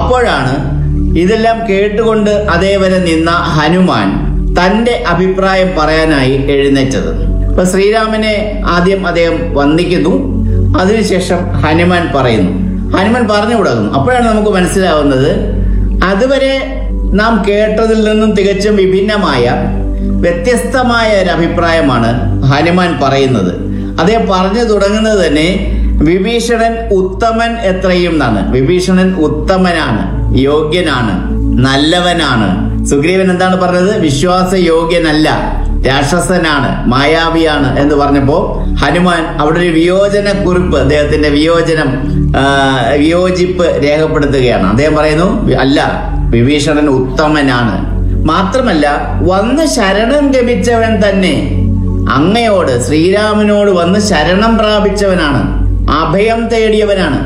അപ്പോഴാണ് ഇതെല്ലാം കേട്ടുകൊണ്ട് അതേവരെ നിന്ന ഹനുമാൻ തന്റെ അഭിപ്രായം പറയാനായി എഴുന്നേറ്റത് അപ്പൊ ശ്രീരാമനെ ആദ്യം അദ്ദേഹം വന്ദിക്കുന്നു അതിനുശേഷം ഹനുമാൻ പറയുന്നു ഹനുമാൻ പറഞ്ഞു തുടങ്ങുന്നു അപ്പോഴാണ് നമുക്ക് മനസ്സിലാവുന്നത് അതുവരെ നാം കേട്ടതിൽ നിന്നും തികച്ചും വിഭിന്നമായ വ്യത്യസ്തമായ ഒരു അഭിപ്രായമാണ് ഹനുമാൻ പറയുന്നത് അദ്ദേഹം പറഞ്ഞു തുടങ്ങുന്നത് തന്നെ വിഭീഷണൻ ഉത്തമൻ എത്രയും എന്നാണ് വിഭീഷണൻ ഉത്തമനാണ് യോഗ്യനാണ് നല്ലവനാണ് സുഗ്രീവൻ എന്താണ് പറഞ്ഞത് വിശ്വാസയോഗ്യനല്ല രാക്ഷസനാണ് മായാവിയാണ് എന്ന് പറഞ്ഞപ്പോ ഹനുമാൻ അവിടെ ഒരു വിയോജന കുറിപ്പ് അദ്ദേഹത്തിന്റെ വിയോജനം ആ, വിയോജിപ്പ് രേഖപ്പെടുത്തുകയാണ് അദ്ദേഹം പറയുന്നു അല്ല വിഭീഷണൻ ഉത്തമനാണ് മാത്രമല്ല വന്ന് ശരണം ഗമിച്ചവൻ തന്നെ അങ്ങയോട് ശ്രീരാമനോട് വന്ന് ശരണം പ്രാപിച്ചവനാണ് അഭയം തേടിയവനാണ്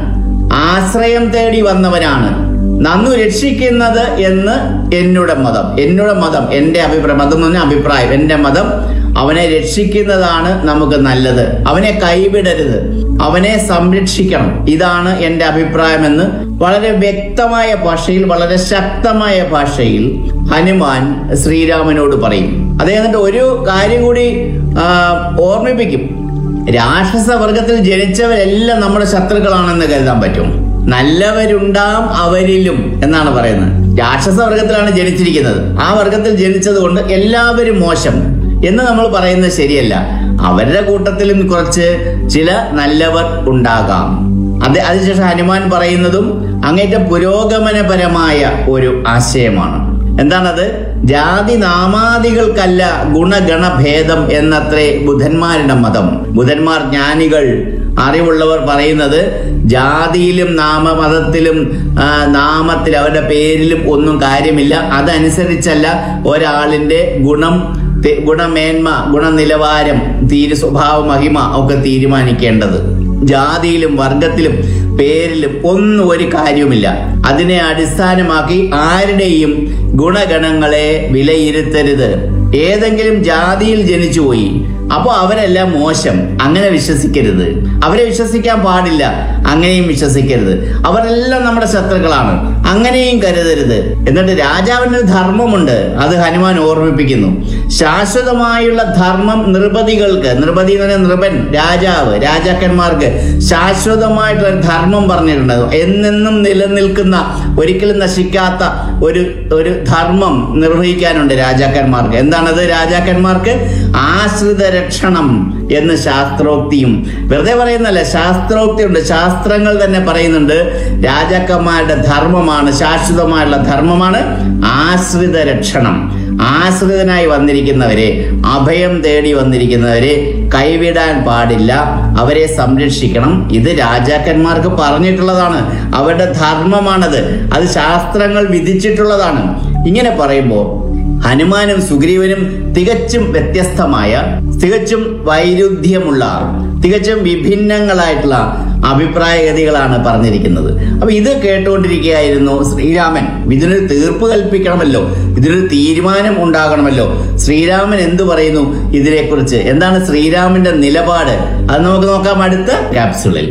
ആശ്രയം തേടി വന്നവനാണ് നന്നു രക്ഷിക്കുന്നത് എന്ന് എന്നുടെ മതം എന്നുടെ മതം എന്റെ അഭിപ്രായം മതം എന്ന് പറഞ്ഞാൽ അഭിപ്രായം എന്റെ മതം അവനെ രക്ഷിക്കുന്നതാണ് നമുക്ക് നല്ലത് അവനെ കൈവിടരുത് അവനെ സംരക്ഷിക്കണം ഇതാണ് എന്റെ അഭിപ്രായമെന്ന് വളരെ വ്യക്തമായ ഭാഷയിൽ വളരെ ശക്തമായ ഭാഷയിൽ ഹനുമാൻ ശ്രീരാമനോട് പറയും അദ്ദേഹം എന്നിട്ട് ഒരു കാര്യം കൂടി ആ, ഓർമ്മിപ്പിക്കും രാക്ഷസ വർഗത്തിൽ ജനിച്ചവരെല്ലാം നമ്മുടെ ശത്രുക്കളാണെന്ന് കരുതാൻ പറ്റും നല്ലവരുണ്ടാം അവരിലും എന്നാണ് പറയുന്നത് രാക്ഷസ വർഗത്തിലാണ് ജനിച്ചിരിക്കുന്നത് ആ വർഗത്തിൽ ജനിച്ചത് കൊണ്ട് എല്ലാവരും മോശം എന്ന് നമ്മൾ പറയുന്നത് ശരിയല്ല അവരുടെ കൂട്ടത്തിലും കുറച്ച് ചില നല്ലവർ ഉണ്ടാകാം അത് അതിനുശേഷം ഹനുമാൻ പറയുന്നതും അങ്ങേറ്റം പുരോഗമനപരമായ ഒരു ആശയമാണ് എന്താണത് ജാതി നാമാദികൾക്കല്ല ഗുണഗണഭേദം എന്നത്രേ ബുധന്മാരുടെ മതം ബുധന്മാർ ജ്ഞാനികൾ അറിവുള്ളവർ പറയുന്നത് ജാതിയിലും നാമമതത്തിലും ആ, നാമത്തിൽ അവരുടെ പേരിലും ഒന്നും കാര്യമില്ല അതനുസരിച്ചല്ല ഒരാളിന്റെ ഗുണം തെ- ഗുണമേന്മ ഗുണനിലവാരം തീരു സ്വഭാവ മഹിമ ഒക്കെ തീരുമാനിക്കേണ്ടത് ജാതിയിലും വർഗത്തിലും പേരിലും ഒന്നും ഒരു കാര്യവുമില്ല അതിനെ അടിസ്ഥാനമാക്കി ആരുടെയും ഗുണഗണങ്ങളെ വിലയിരുത്തരുത് ഏതെങ്കിലും ജാതിയിൽ ജനിച്ചുപോയി അപ്പോൾ അവരെല്ലാം മോശം അങ്ങനെ വിശ്വസിക്കരുത് അവരെ വിശ്വസിക്കാൻ പാടില്ല അങ്ങനെയും വിശ്വസിക്കരുത് അവരെല്ലാം നമ്മുടെ ശത്രുക്കളാണ് അങ്ങനെയും കരുതരുത് എന്നിട്ട് രാജാവിന് ഒരു ധർമ്മമുണ്ട് അത് ഹനുമാൻ ഓർമ്മിപ്പിക്കുന്നു ശാശ്വതമായുള്ള ധർമ്മം നൃപതികൾക്ക് നൃപതി എന്ന് പറഞ്ഞാൽ നൃപൻ രാജാവ് രാജാക്കന്മാർക്ക് ശാശ്വതമായിട്ടുള്ള ഒരു ധർമ്മം പറഞ്ഞിട്ടുണ്ട് എന്നെന്നും നിലനിൽക്കുന്ന ഒരിക്കലും നശിക്കാത്ത ഒരു ഒരു ധർമ്മം നിർവഹിക്കാനുണ്ട് രാജാക്കന്മാർക്ക് എന്താണത് രാജാക്കന്മാർക്ക് ആശ്രിത രക്ഷണം എന്ന് ശാസ്ത്രോക്തിയും വെറുതെ പറയുന്നല്ല ശാസ്ത്രോക്തിയുണ്ട് ശാസ്ത്രങ്ങൾ തന്നെ പറയുന്നുണ്ട് രാജാക്കന്മാരുടെ ധർമ്മമാണ് ശാശ്വതമായുള്ള ധർമ്മമാണ് ആശ്രിത രക്ഷണം ആശ്രിതനായി വന്നിരിക്കുന്നവരെ അഭയം തേടി വന്നിരിക്കുന്നവരെ കൈവിടാൻ പാടില്ല അവരെ സംരക്ഷിക്കണം ഇത് രാജാക്കന്മാർക്ക് പറഞ്ഞിട്ടുള്ളതാണ് അവരുടെ ധർമ്മമാണത് അത് ശാസ്ത്രങ്ങൾ വിധിച്ചിട്ടുള്ളതാണ് ഇങ്ങനെ പറയുമ്പോൾ ഹനുമാനും സുഗ്രീവനും തികച്ചും വ്യത്യസ്തമായ തികച്ചും വൈരുദ്ധ്യമുള്ള തികച്ചും വിഭിന്നങ്ങളായിട്ടുള്ള അഭിപ്രായഗതികളാണ് പറഞ്ഞിരിക്കുന്നത് അപ്പൊ ഇത് കേട്ടുകൊണ്ടിരിക്കുകയായിരുന്നു ശ്രീരാമൻ ഇതിനൊരു തീർപ്പ് കൽപ്പിക്കണമല്ലോ ഇതിനൊരു തീരുമാനം ഉണ്ടാകണമല്ലോ ശ്രീരാമൻ എന്തു പറയുന്നു ഇതിനെക്കുറിച്ച് എന്താണ് ശ്രീരാമന്റെ നിലപാട് അത് നമുക്ക് നോക്കാം അടുത്ത ക്യാപ്സുളിൽ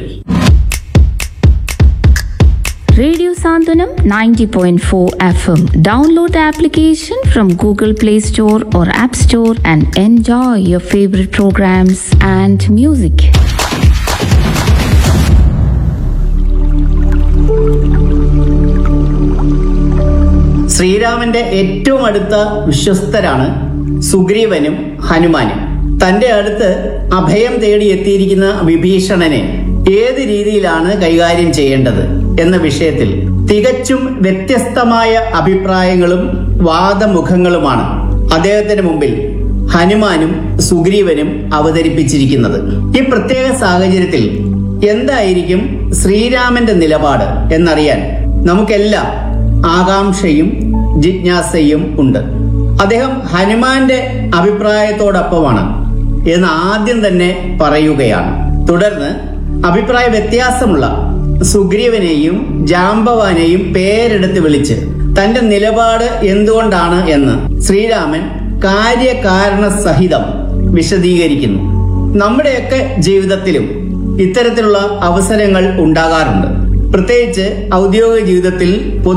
Radio Sandhanam 90.4 FM. Download the application from Google Play Store or App Store and enjoy your favorite programs and music. ശ്രീരാമന്റെ ഏറ്റവും അടുത്ത വിശ്വസ്തരാണ് സുഗ്രീവനും ഹനുമാനും തന്റെ അടുത്ത് അഭയം തേടി എത്തിയിരിക്കുന്ന വിഭീഷണനെ ഏത് രീതിയിലാണ് കൈകാര്യം ചെയ്യേണ്ടത് എന്ന വിഷയത്തിൽ തികച്ചും വ്യത്യസ്തമായ അഭിപ്രായങ്ങളും വാദമുഖങ്ങളുമാണ് അദ്ദേഹത്തിന് മുമ്പിൽ ഹനുമാനും സുഗ്രീവനും അവതരിപ്പിച്ചിരിക്കുന്നത് ഈ പ്രത്യേക സാഹചര്യത്തിൽ എന്തായിരിക്കും ശ്രീരാമന്റെ നിലപാട് എന്നറിയാൻ നമുക്കെല്ലാം ആകാംക്ഷയും ജിജ്ഞാസയും ഉണ്ട് അദ്ദേഹം ഹനുമാന്റെ അഭിപ്രായത്തോടൊപ്പമാണ് എന്ന് ആദ്യം തന്നെ പറയുകയാണ് തുടർന്ന് അഭിപ്രായ വ്യത്യാസമുള്ള സുഗ്രീവനെയും ജാംബവാനെയും പേരെടുത്ത് വിളിച്ച് തന്റെ നിലപാട് എന്തുകൊണ്ടാണ് എന്ന് ശ്രീരാമൻ കാര്യകാരണ സഹിതം വിശദീകരിക്കുന്നു നമ്മുടെയൊക്കെ ജീവിതത്തിലും ഇത്തരത്തിലുള്ള അവസരങ്ങൾ ഉണ്ടാകാറുണ്ട് പ്രത്യേകിച്ച് ഔദ്യോഗിക ജീവിതത്തിൽ പൊതു